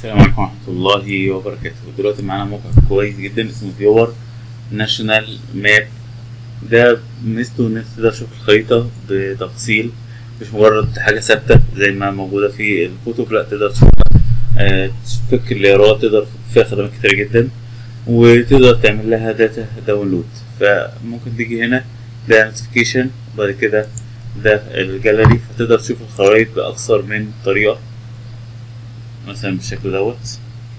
السلام عليكم ورحمة الله وبركاته دلوقتي معانا موقع كويس جدا اسمه فيور ناشونال ماب ده ميزته ان انت تقدر تشوف الخريطة بتفصيل مش مجرد حاجة ثابتة زي ما موجودة في الكتب لا تقدر تشوفها آه، تفك الليارات تقدر فيها خدمات كتير جدا وتقدر تعمل لها داتا داونلود فممكن تيجي هنا ده نوتيفيكيشن وبعد كده ده الجاليري فتقدر تشوف الخرائط بأكثر من طريقة مثلا بالشكل دوت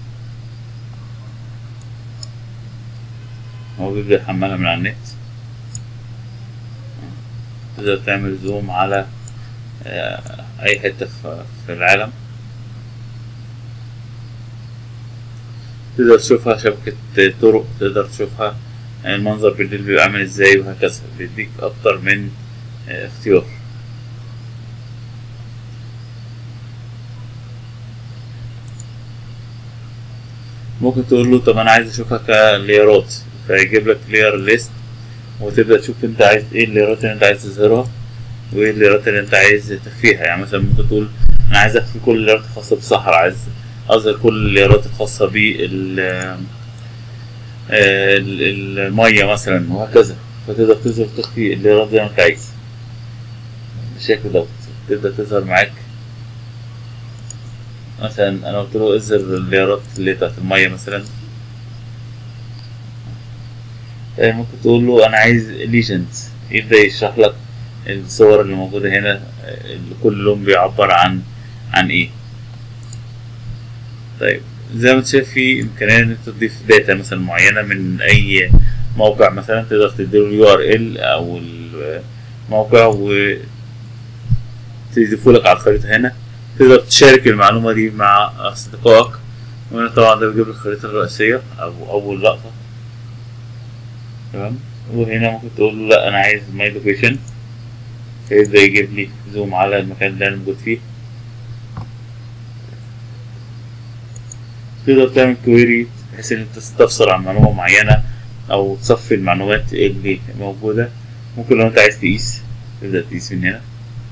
هو بيبدأ يحملها من على النت تقدر تعمل زوم على آه، أي حتة في في العالم تقدر تشوفها شبكة طرق تقدر تشوفها المنظر بالليل بيبقى عامل ازاي وهكذا بيديك أكتر من آه، اختيار ممكن تقول له طب انا عايز اشوفها كليارات فيجيب لك لير ليست وتبدا تشوف انت عايز ايه الليرات اللي انت عايز تظهرها وايه الليرات اللي انت عايز تخفيها يعني مثلا ممكن تقول انا عايز اخفي كل الليرات الخاصه بالصحراء عايز اظهر كل الليرات الخاصه بال ال- الميه مثلا وهكذا فتقدر تظهر تخفي الليرات زي ما انت عايز بالشكل دوت تبدا تظهر معاك مثلا انا قلت له اظهر الليرات اللي بتاعت الميه مثلا آه، ممكن تقول له انا عايز ليجندز يبدا يشرح لك الصور اللي موجوده هنا آه، اللي كل لون بيعبر عن عن ايه طيب زي ما انت شايف في امكانيه ان انت تضيف داتا مثلا معينه من اي موقع مثلا تقدر تديله اليو ار ال او الموقع و تضيفه لك على الخريطه هنا تقدر تشارك المعلومة دي مع أصدقائك وهنا طبعا ده بيجيب الخريطة الرئيسية أو أول لقطة تمام وهنا ممكن تقول له لا أنا عايز ماي لوكيشن فيبدأ يجيب لي زوم على المكان اللي أنا موجود فيه تقدر تعمل كويري بحيث إن أنت تستفسر عن معلومة معينة أو تصفي المعلومات اللي موجودة ممكن لو أنت عايز تقيس تبدأ تقيس من هنا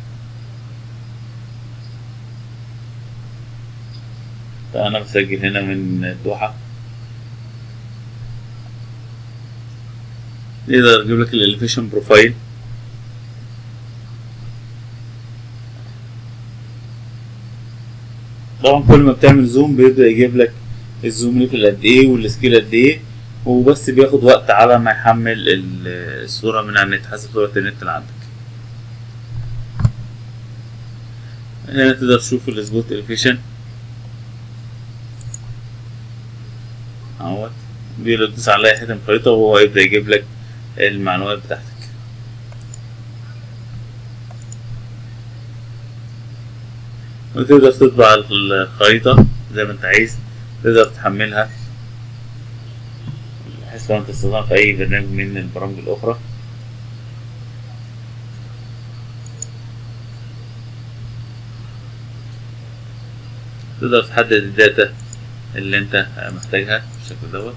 فأنا بسجل هنا من الدوحة يقدر يجيب لك الاليفيشن بروفايل طبعا كل ما بتعمل زوم بيبدأ يجيب لك الزوم ليفل قد ايه والسكيل قد ايه وبس بياخد وقت على ما يحمل ال- الصورة من على النت حسب سرعة النت اللي عندك هنا تقدر تشوف السبوت اليفيشن اهوت دي لو تدوس على اي حته من الخريطه وهو يبدا يجيب لك المعلومات بتاعتك وتقدر تطبع الخريطه زي ما انت عايز تقدر تحملها بحيث لو انت استخدمها في اي برنامج من البرامج الاخرى تقدر تحدد الداتا اللي انت محتاجها بالشكل دوت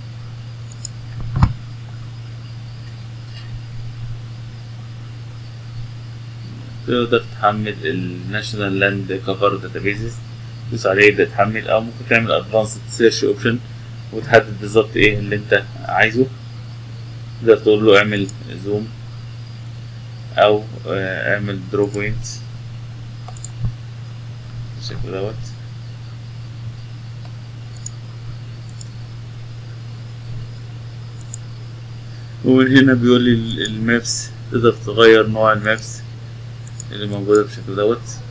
تقدر تحمل الناشونال لاند كفر داتابيزز تدوس عليه يبدأ تحمل او ممكن تعمل ادفانسد سيرش اوبشن وتحدد بالظبط ايه اللي انت عايزه تقدر تقول له اعمل زوم او آه، اعمل درو بوينتس بالشكل دوت ومن هنا بيقول لي ال- المابس تقدر تغير نوع المابس اللي موجودة بالشكل دوت